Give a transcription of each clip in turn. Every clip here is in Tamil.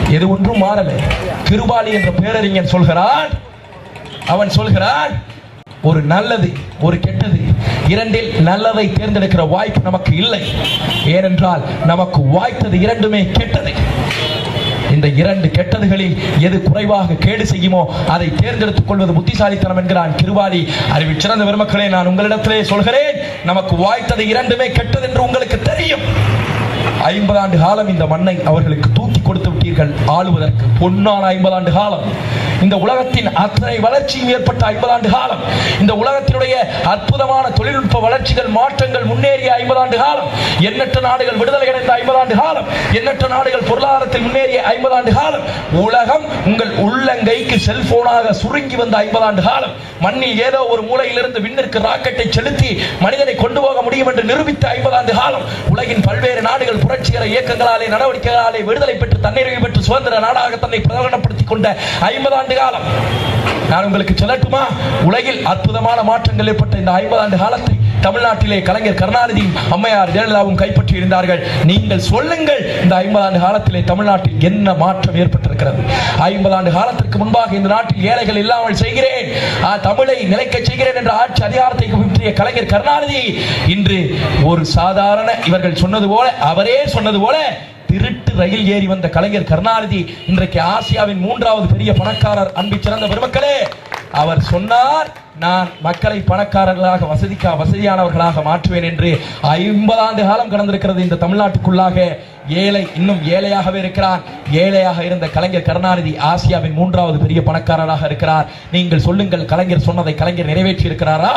எது ஒன்றும் மாறல கிருபாலி என்ற பேரறிஞன் சொல்கிறான் அவன் சொல்கிறான் ஒரு நல்லது ஒரு கெட்டது இரண்டில் நல்லதை தேர்ந்தெடுக்கிற வாய்ப்பு நமக்கு இல்லை ஏனென்றால் நமக்கு வாய்த்தது இரண்டுமே கெட்டது இந்த இரண்டு கெட்டதுகளில் எது குறைவாக கேடு செய்யுமோ அதை தேர்ந்தெடுத்துக் கொள்வது புத்திசாலித்தனம் என்கிறான் கிருவாலி அறிவில் சிறந்த பெருமக்களே நான் உங்களிடத்திலே சொல்கிறேன் நமக்கு வாய்த்தது இரண்டுமே கெட்டது என்று உங்களுக்கு தெரியும் ஐம்பது ஆண்டு காலம் இந்த மண்ணை அவர்களுக்கு தூக்கி கொடுத்து விட்டீர்கள் ஆளுவதற்கு பொன்னான ஐம்பது ஆண்டு காலம் இந்த உலகத்தின் அத்தனை வளர்ச்சியும் ஏற்பட்ட ஐம்பது ஆண்டு காலம் இந்த உலகத்தினுடைய அற்புதமான தொழில்நுட்ப வளர்ச்சிகள் மாற்றங்கள் முன்னேறிய ஐம்பது ஆண்டு காலம் எண்ணற்ற நாடுகள் விடுதலை அடைந்த ஐம்பது ஆண்டு காலம் எண்ணற்ற நாடுகள் பொருளாதாரத்தில் முன்னேறிய ஐம்பது ஆண்டு காலம் உலகம் உங்கள் உள்ளங்கைக்கு செல்போனாக சுருங்கி வந்த ஐம்பது ஆண்டு காலம் மண்ணில் ஏதோ ஒரு மூலையிலிருந்து விண்ணிற்கு ராக்கெட்டை செலுத்தி மனிதனை கொண்டு போக முடியும் என்று நிரூபித்த ஐம்பது ஆண்டு காலம் உலகின் பல்வேறு நாடுகள் புரட்சிகர இயக்கங்களாலே நடவடிக்கைகளாலே விடுதலை பெற்று தன்னிறைவு பெற்று சுதந்திர நாடாக தன்னை பிரகடனப்படுத்திக் கொண்ட ஐம்பது ஆண்டு காலம் நான் உங்களுக்கு சொல்லட்டுமா உலகில் அற்புதமான மாற்றங்கள் ஏற்பட்ட இந்த ஐம்பது ஆண்டு காலத்தை தமிழ்நாட்டிலே கலைஞர் கருணாநிதியும் அம்மையார் ஜெயலலிதாவும் கைப்பற்றி இருந்தார்கள் நீங்கள் சொல்லுங்கள் இந்த ஐம்பது ஆண்டு காலத்திலே தமிழ்நாட்டில் என்ன மாற்றம் ஏற்பட்டிருக்கிறது ஐம்பது ஆண்டு காலத்திற்கு முன்பாக இந்த நாட்டில் ஏழைகள் இல்லாமல் செய்கிறேன் ஆ, தமிழை நிலைக்க செய்கிறேன் என்ற ஆட்சி அதிகாரத்தை பற்றிய கலைஞர் கருணாநிதி இன்று ஒரு சாதாரண இவர்கள் சொன்னது போல அவரே சொன்னது போல திருட்டு ரயில் ஏறி வந்த கலைஞர் கருணாநிதி இன்றைக்கு ஆசியாவின் மூன்றாவது பெரிய பணக்காரர் அன்பு சிறந்த பெருமக்களே அவர் சொன்னார் நான் மக்களை பணக்காரர்களாக வசதிக்கா வசதியானவர்களாக மாற்றுவேன் என்று ஐம்பது ஆண்டு காலம் கடந்திருக்கிறது இந்த தமிழ்நாட்டுக்குள்ளாக ஏழை இன்னும் ஏழையாகவே இருக்கிறார் ஏழையாக இருந்த கலைஞர் கருணாநிதி ஆசியாவின் மூன்றாவது பெரிய பணக்காரராக இருக்கிறார் நீங்கள் சொல்லுங்கள் கலைஞர் சொன்னதை கலைஞர் நிறைவேற்றி இருக்கிறாரா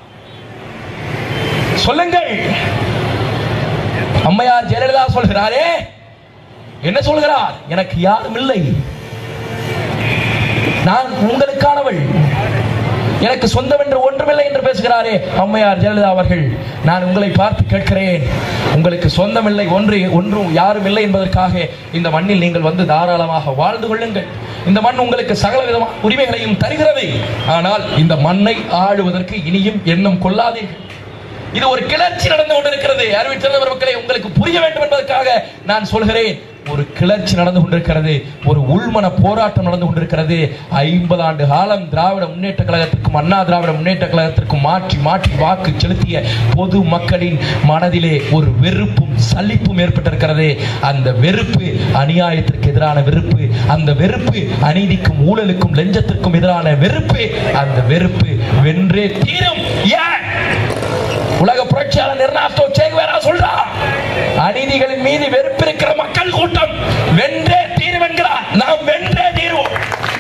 சொல்லுங்கள் அம்மையார் ஜெயலலிதா சொல்கிறாரே என்ன சொல்கிறார் எனக்கு யாரும் இல்லை நான் உங்களுக்கானவள் எனக்கு சொந்தம் என்று ஒன்றுமில்லை என்று பேசுகிறாரே அம்மையார் ஜெயலலிதா அவர்கள் நான் உங்களை பார்த்து கேட்கிறேன் உங்களுக்கு சொந்தமில்லை ஒன்று ஒன்றும் யாரும் இல்லை என்பதற்காக இந்த மண்ணில் நீங்கள் வந்து தாராளமாக வாழ்ந்து கொள்ளுங்கள் இந்த மண் உங்களுக்கு சகல விதமான உரிமைகளையும் தருகிறது ஆனால் இந்த மண்ணை ஆளுவதற்கு இனியும் எண்ணம் கொள்ளாதீர்கள் இது ஒரு கிளர்ச்சி நடந்து கொண்டிருக்கிறது அறிவித்திருந்த மக்களை உங்களுக்கு புரிய வேண்டும் என்பதற்காக நான் சொல்கிறேன் ஒரு கிளர்ச்சி நடந்து கொண்டிருக்கிறது ஒரு உள்மன போராட்டம் நடந்து கொண்டிருக்கிறது ஐம்பது ஆண்டு காலம் திராவிட முன்னேற்ற கழகத்திற்கும் அண்ணா திராவிட முன்னேற்ற கழகத்திற்கும் மாற்றி மாற்றி வாக்கு செலுத்திய பொது மக்களின் மனதிலே ஒரு வெறுப்பும் சலிப்பும் ஏற்பட்டிருக்கிறது அந்த வெறுப்பு அநியாயத்திற்கு எதிரான வெறுப்பு அந்த வெறுப்பு அநீதிக்கும் ஊழலுக்கும் லஞ்சத்திற்கும் எதிரான வெறுப்பு அந்த வெறுப்பு வென்றே தீரும் ஏன் உலக புரட்சியாளர் நிர்ணாஸ்தோ சேகுவேரா சொல்றார் அநீதிகளின் மீது வெறுப்பிருக்கிற மக்கள் கூட்டம் வென்றே தீரும் என்கிறார் நாம் வென்றே தீர்வோம்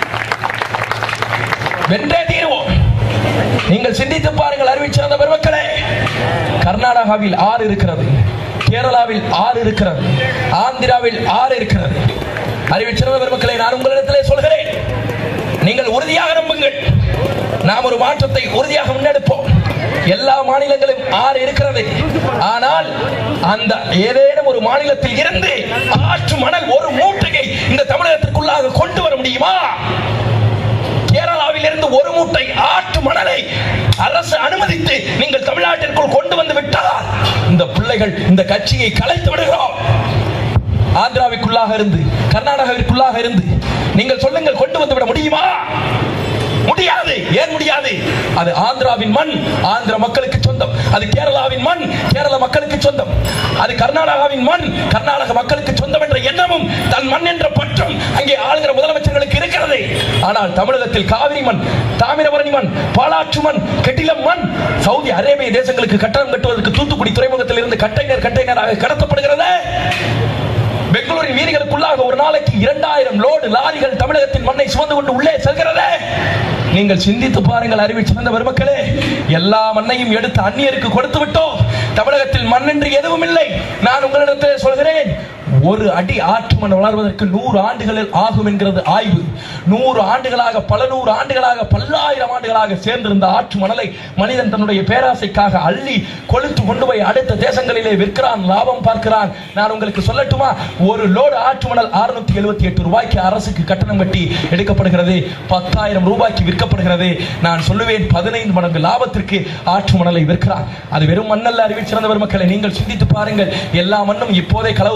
வென்றே தீர்வோம் நீங்கள் சிந்தித்து பாருங்கள் அறிவிச்சிருந்த பெருமக்களே கர்நாடகாவில் ஆறு இருக்கிறது கேரளாவில் ஆறு இருக்கிறது ஆந்திராவில் ஆறு இருக்கிறது அறிவிச்சிருந்த பெருமக்களை நான் உங்களிடத்திலே சொல்கிறேன் நீங்கள் உறுதியாக நம்புங்கள் நாம் ஒரு மாற்றத்தை உறுதியாக முன்னெடுப்போம் எல்லா மாநிலங்களும் ஆறு இருக்கிறது ஆனால் அந்த ஏதேனும் ஒரு மாநிலத்தில் இருந்து ஆற்று மணல் ஒரு மூட்டையை இந்த தமிழகத்திற்குள்ளாக கொண்டு வர முடியுமா கேரளாவில் இருந்து ஒரு மூட்டை ஆற்று மணலை அரசு அனுமதித்து நீங்கள் தமிழ்நாட்டிற்குள் கொண்டு வந்து விட்டால் இந்த பிள்ளைகள் இந்த கட்சியை கலைத்து விடுகிறோம் ஆந்திராவிற்குள்ளாக இருந்து கர்நாடகாவிற்குள்ளாக இருந்து நீங்கள் சொல்லுங்கள் கொண்டு வந்து விட முடியுமா முடியாது ஏன் முடியாது அது ஆந்திராவின் மண் ஆந்திர மக்களுக்கு சொந்தம் அது கேரளாவின் மண் கேரள மக்களுக்கு சொந்தம் அது கர்நாடகாவின் மண் கர்நாடக மக்களுக்கு சொந்தம் என்ற எண்ணமும் தன் மண் என்ற பற்றும் அங்கே ஆளுகிற முதலமைச்சர்களுக்கு இருக்கிறது ஆனால் தமிழகத்தில் காவிரி மண் தாமிரபரணி மண் பாலாற்று மண் கெட்டிலம் மண் சவுதி அரேபிய தேசங்களுக்கு கட்டணம் கட்டுவதற்கு தூத்துக்குடி துறைமுகத்தில் இருந்து கட்டைனர் கட்டைனராக கடத்தப்படுகிறது பெங்களூரின் வீதிகளுக்குள்ளாக ஒரு நாளைக்கு இரண்டாயிரம் லோடு லாரிகள் தமிழகத்தின் மண்ணை சுமந்து கொண்டு உள்ளே செல்கிறது நீங்கள் சிந்தித்து பாருங்கள் அறிவில் சிறந்த பெருமக்களே எல்லா மண்ணையும் எடுத்து அந்நியருக்கு கொடுத்து விட்டோம் தமிழகத்தில் மண் என்று எதுவும் இல்லை நான் உங்களிடத்தில் சொல்கிறேன் ஒரு அடி ஆற்று மண் வளர்வதற்கு நூறு ஆண்டுகளில் ஆகும் என்கிறது ஆய்வு நூறு ஆண்டுகளாக பல நூறு ஆண்டுகளாக பல்லாயிரம் ஆண்டுகளாக சேர்ந்திருந்த ஆற்று மணலை மனிதன் தன்னுடைய பேராசைக்காக அள்ளி கொளுத்து கொண்டு போய் அடுத்த தேசங்களிலே விற்கிறான் லாபம் பார்க்கிறான் நான் உங்களுக்கு சொல்லட்டுமா ஒரு லோடு ஆற்று மணல் அறுநூத்தி எழுபத்தி எட்டு ரூபாய்க்கு அரசுக்கு கட்டணம் கட்டி எடுக்கப்படுகிறது பத்தாயிரம் ரூபாய்க்கு விற்கப்படுகிறது நான் சொல்லுவேன் பதினைந்து மடங்கு லாபத்திற்கு ஆற்று மணலை விற்கிறான் அது வெறும் மண்ணல்ல அறிவில் சிறந்த பெருமக்களை நீங்கள் சிந்தித்து பாருங்கள் எல்லா மண்ணும் இப்போதே களவு போய் விட்டால்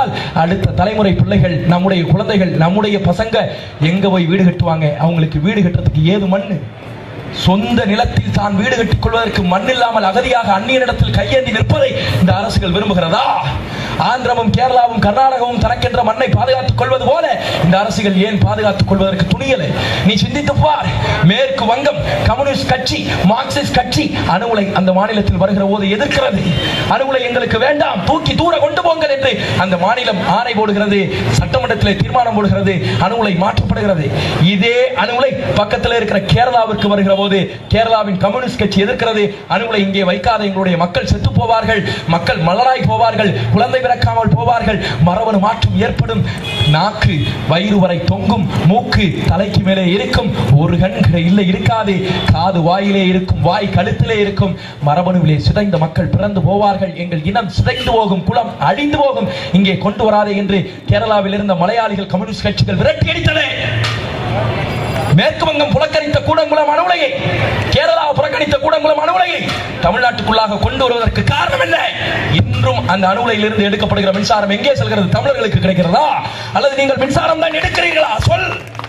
என்றால் அடுத்த தலைமுறை பிள்ளைகள் நம்முடைய குழந்தைகள் நம்முடைய பசங்க எங்க போய் வீடு கட்டுவாங்க அவங்களுக்கு வீடு கட்டுறதுக்கு ஏது மண்ணு சொந்த நிலத்தில் தான் வீடு கட்டிக் கொள்வதற்கு மண் இல்லாமல் அகதியாக அந்நியனிடத்தில் கையேந்தி நிற்பதை இந்த அரசுகள் விரும்புகிறதா ஆந்திரமும் கேரளாவும் கர்நாடகமும் தனக்கென்ற மண்ணை பாதுகாத்துக் கொள்வது போல இந்த அரசுகள் ஏன் பாதுகாத்துக் கொள்வதற்கு துணியலை நீ சிந்தித்து பார் மேற்கு வங்கம் கம்யூனிஸ்ட் கட்சி மார்க்சிஸ்ட் கட்சி அணுகுலை அந்த மாநிலத்தில் வருகிற போது எதிர்க்கிறது அணுகுலை எங்களுக்கு வேண்டாம் தூக்கி தூர கொண்டு போங்கள் என்று அந்த மாநிலம் ஆணை போடுகிறது சட்டமன்றத்தில் தீர்மானம் போடுகிறது அணுகுலை மாற்றப்படுகிறது இதே அணுகுலை பக்கத்தில் இருக்கிற கேரளாவிற்கு வருகிற போது கேரளாவின் கம்யூனிஸ்ட் கட்சி எதிர்க்கிறது அணுகுலை இங்கே வைக்காத எங்களுடைய மக்கள் செத்து போவார்கள் மக்கள் மலராய் போவார்கள் குழந்தை பிறக்காமல் போவார்கள் மரபணு மாற்றம் ஏற்படும் நாக்கு வயிறு வரை தொங்கும் மூக்கு தலைக்கு மேலே இருக்கும் ஒரு கண் இல்லை இருக்காது காது வாயிலே இருக்கும் வாய் கழுத்திலே இருக்கும் மரபணுவிலே சிதைந்த மக்கள் பிறந்து போவார்கள் எங்கள் இனம் சிதைந்து போகும் குலம் அழிந்து போகும் இங்கே கொண்டு வராதே என்று கேரளாவில் இருந்த மலையாளிகள் கம்யூனிஸ்ட் கட்சிகள் விரட்டி அடித்தன மேற்கு வங்கம் புறக்கணித்த கூடங்குளம் அணுகுலையை கேரளா புறக்கணித்த கூடங்குளம் அணுகுலையை தமிழ்நாட்டுக்குள்ளாக கொண்டு வருவதற்கு காரணம் என்ன இன்றும் அந்த அணுகுலையில் இருந்து எடுக்கப்படுகிற மின்சாரம் எங்கே செல்கிறது தமிழர்களுக்கு கிடைக்கிறதா அல்லது நீங்கள் மின்சாரம் தான் எடுக்கிறீர்களா சொல்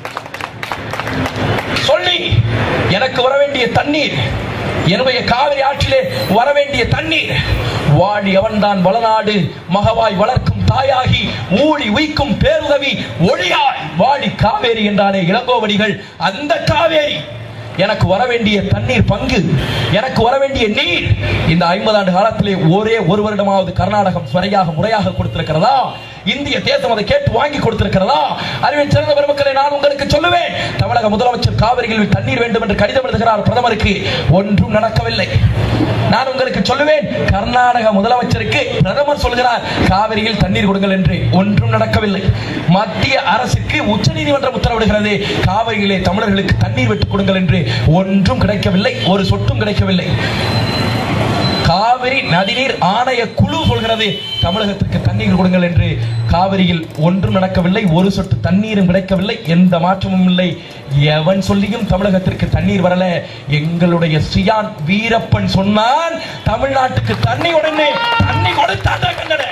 சொல்லி எனக்கு வர வேண்டிய தண்ணீர் என்னுடைய காவிரி ஆற்றிலே வர வேண்டிய தண்ணீர் வாடி அவன்தான் வளநாடு மகவாய் வளர்க்கும் தாயாகி ஊழி உய்க்கும் பேருதவி ஒளியாய் வாடி காவேரி என்றானே இளங்கோவடிகள் அந்த காவேரி எனக்கு வர வேண்டிய தண்ணீர் பங்கு எனக்கு வர வேண்டிய நீர் இந்த ஐம்பது ஆண்டு காலத்திலே ஒரே ஒரு வருடமாவது கர்நாடகம் சரியாக முறையாக கொடுத்திருக்கிறதா இந்திய தேசம் அதை கேட்டு வாங்கி கொடுத்திருக்கிறதா அறிவியல் சிறந்த பெருமக்களை நான் உங்களுக்கு சொல்லுவேன் தமிழக முதலமைச்சர் காவிரியில் தண்ணீர் வேண்டும் என்று கடிதம் எழுதுகிறார் பிரதமருக்கு ஒன்றும் நடக்கவில்லை நான் உங்களுக்கு சொல்லுவேன் கர்நாடக முதலமைச்சருக்கு பிரதமர் சொல்கிறார் காவிரியில் தண்ணீர் கொடுங்கள் என்று ஒன்றும் நடக்கவில்லை மத்திய அரசுக்கு உச்சநீதிமன்றம் உத்தரவிடுகிறது காவிரியிலே தமிழர்களுக்கு தண்ணீர் விட்டுக் கொடுங்கள் என்று ஒன்றும் கிடைக்கவில்லை ஒரு சொட்டும் கிடைக்கவில்லை காவிரி நதிநீர் ஆணைய குழு சொல்கிறது தமிழகத்திற்கு தண்ணீர் கொடுங்கள் என்று காவிரியில் ஒன்றும் நடக்கவில்லை ஒரு சொட்டு தண்ணீரும் கிடைக்கவில்லை எந்த மாற்றமும் இல்லை எவன் சொல்லியும் தமிழகத்திற்கு தண்ணீர் வரல எங்களுடைய சியான் வீரப்பன் சொன்னான் தமிழ்நாட்டுக்கு தண்ணி உடனே தண்ணி கொடுத்தான் கண்டன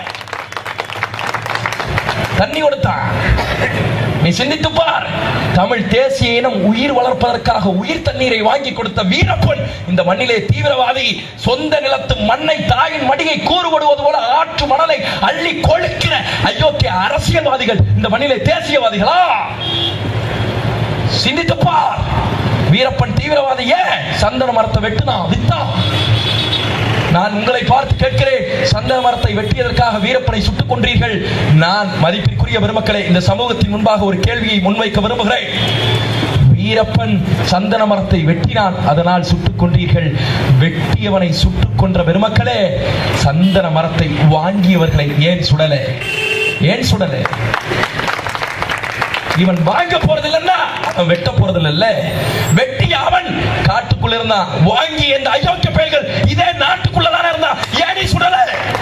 தண்ணி கொடுத்தான் நீ சிந்தித்து பார் தமிழ் தேசிய இனம் உயிர் வளர்ப்பதற்காக உயிர் தண்ணீரை வாங்கி கொடுத்த வீரப்பன் இந்த மண்ணிலே தீவிரவாதி சொந்த நிலத்து மண்ணை தாயின் மடியை கூறுபடுவது போல ஆற்று மணலை அள்ளி கொழுக்கிற அயோக்கிய அரசியல்வாதிகள் இந்த மண்ணிலே தேசியவாதிகளா சிந்தித்து பார் வீரப்பன் தீவிரவாதி ஏன் சந்தன மரத்தை வெட்டுனான் வித்தான் நான் உங்களை பார்த்து கேட்கிறேன் சந்தன மரத்தை வெட்டியதற்காக வீரப்பனை சுட்டுக் கொன்றீர்கள் நான் மதிப்பிற்குரிய பெருமக்களே இந்த சமூகத்தின் முன்பாக ஒரு கேள்வியை முன்வைக்க விரும்புகிறேன் வீரப்பன் சந்தன மரத்தை வெட்டினான் அதனால் சுட்டுக் கொன்றீர்கள் வெட்டியவனை சுட்டுக் கொன்ற பெருமக்களே சந்தன மரத்தை வாங்கியவர்களை ஏன் சுடல ஏன் சுடல இவன் வாங்க போறது இல்லன்னா அவன் வெட்ட போறது இல்ல வெட்டி அவன் காட்டுக்குள்ள இருந்தான் வாங்கி இந்த அயோக்கிய பெயர்கள் இதே நாட்டுக்குள்ள தானே இருந்தான் ஏன் நீ சுடல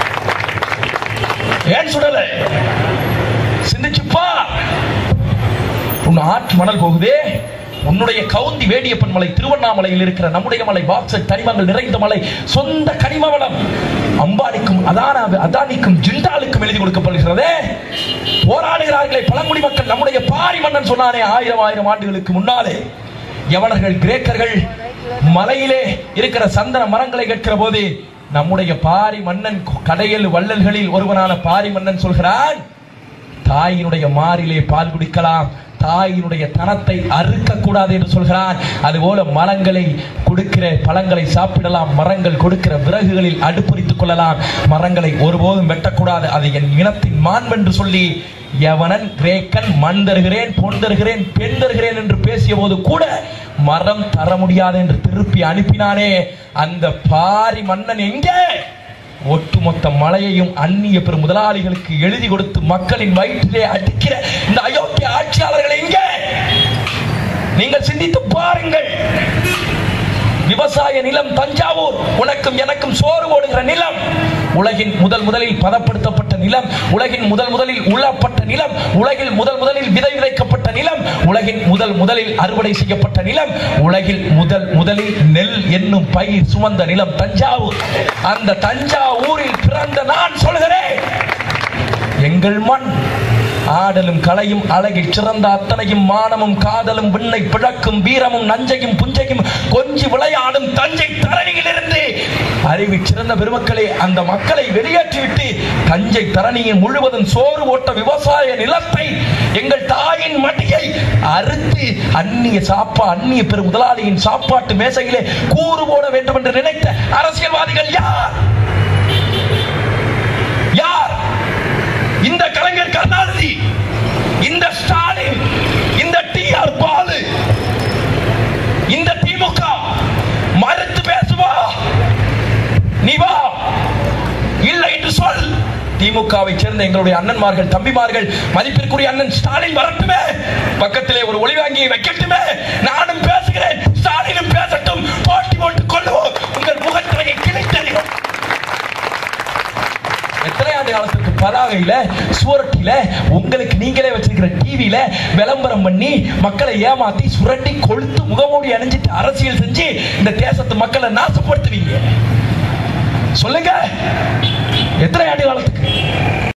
ஏன் சுடல சிந்திச்சுப்பா உன் ஆற்று மணல் போகுதே உன்னுடைய கவுந்தி வேடியப்பன் மலை திருவண்ணாமலையில் இருக்கிற நம்முடைய மலை பாக்சைட் கனிமங்கள் நிறைந்த மலை சொந்த கனிம வளம் அம்பானிக்கும் அதானா அதானிக்கும் ஜிண்டாலுக்கும் எழுதி கொடுக்கப்படுகிறதே போராடுகிறார்களே பழங்குடி மக்கள் நம்முடைய பாரி மன்னன் சொன்னானே ஆயிரம் ஆயிரம் ஆண்டுகளுக்கு முன்னாலே யவனர்கள் கிரேக்கர்கள் மலையிலே இருக்கிற சந்தன மரங்களை கேட்கிற போது நம்முடைய பாரி மன்னன் கடையில் வள்ளல்களில் ஒருவனான பாரி மன்னன் சொல்கிறான் தாயினுடைய மாறிலே பால் குடிக்கலாம் தாயினுடைய தனத்தை அறுக்க கூடாது என்று சொல்கிறான் அதுபோல மரங்களை கொடுக்கிற பழங்களை சாப்பிடலாம் மரங்கள் கொடுக்கிற விறகுகளில் அடுப்பறித்துக் கொள்ளலாம் மரங்களை ஒருபோதும் வெட்டக்கூடாது அது என் இனத்தின் மாண்பென்று சொல்லி எவனன் கிரேக்கன் மண் தருகிறேன் பொன் தருகிறேன் பெண் தருகிறேன் என்று பேசிய போது கூட மரம் தர முடியாது என்று திருப்பி அனுப்பினானே அந்த பாரி மன்னன் எங்கே ஒட்டுமொத்த மலையையும் அந்நிய பெரும் முதலாளிகளுக்கு எழுதி கொடுத்து மக்களின் வயிற்றிலே அடிக்கிற இந்த அயோக்கிய ஆட்சியாளர்கள் எங்கே நீங்கள் சிந்தித்து பாருங்கள் விவசாய நிலம் தஞ்சாவூர் உனக்கும் எனக்கும் சோறு ஓடுகிற நிலம் உலகின் முதல் முதலில் பதப்படுத்தப்பட்ட நிலம் உலகின் முதல் முதலில் உள்ளப்பட்ட நிலம் உலகில் முதல் முதலில் விதை விதைக்கப்பட்ட நிலம் உலகின் முதல் முதலில் அறுவடை செய்யப்பட்ட நிலம் உலகில் முதல் முதலில் நெல் என்னும் பயிர் சுமந்த நிலம் தஞ்சாவூர் அந்த தஞ்சாவூரில் பிறந்த நான் சொல்கிறேன் எங்கள் மண் ஆடலும் கலையும் அழகில் சிறந்த அத்தனையும் மானமும் காதலும் விண்ணை பிழக்கும் வீரமும் நஞ்சையும் புஞ்சையும் கொஞ்சி விளையாடும் தஞ்சை தரணியிலிருந்து அறிவு சிறந்த பெருமக்களே அந்த மக்களை வெளியேற்றிவிட்டு தஞ்சை தரணியின் முழுவதும் சோறு ஓட்ட விவசாய நிலத்தை எங்கள் தாயின் மடியை அறுத்து அந்நிய சாப்பா அந்நிய பெரு முதலாளியின் சாப்பாட்டு மேசையிலே கூறு போட வேண்டும் என்று நினைத்த அரசியல்வாதிகள் யார் யார் இந்த கலைஞர் கருணாநிதி இந்த ஸ்டாலின் இந்த டி ஆர் பாலு இந்த திமுக மறுத்து பேசுவா நீ வா இல்லை என்று சொல் திமுகவை சேர்ந்த எங்களுடைய அண்ணன்மார்கள் தம்பிமார்கள் மதிப்பிற்குரிய அண்ணன் ஸ்டாலின் வரட்டுமே பக்கத்திலே ஒரு ஒளிவாங்கியை வைக்கட்டுமே நானும் பேசுகிறேன் ஸ்டாலினும் பேசட்டும் போட்டி போட்டுக் கொள்ளுவோம் உங்கள் முகத்திரையை கிழித்தறிவோம் எத்தனை ஆண்டு காலத்துக்கு பதாகையில சுவரட்டில உங்களுக்கு நீங்களே வச்சிருக்கிற டிவியில விளம்பரம் பண்ணி மக்களை ஏமாத்தி சுரண்டி கொளுத்து முகமூடி அணிஞ்சிட்டு அரசியல் செஞ்சு இந்த தேசத்து மக்களை நாசப்படுத்துவீங்க சொல்லுங்க எத்தனை ஆண்டு காலத்துக்கு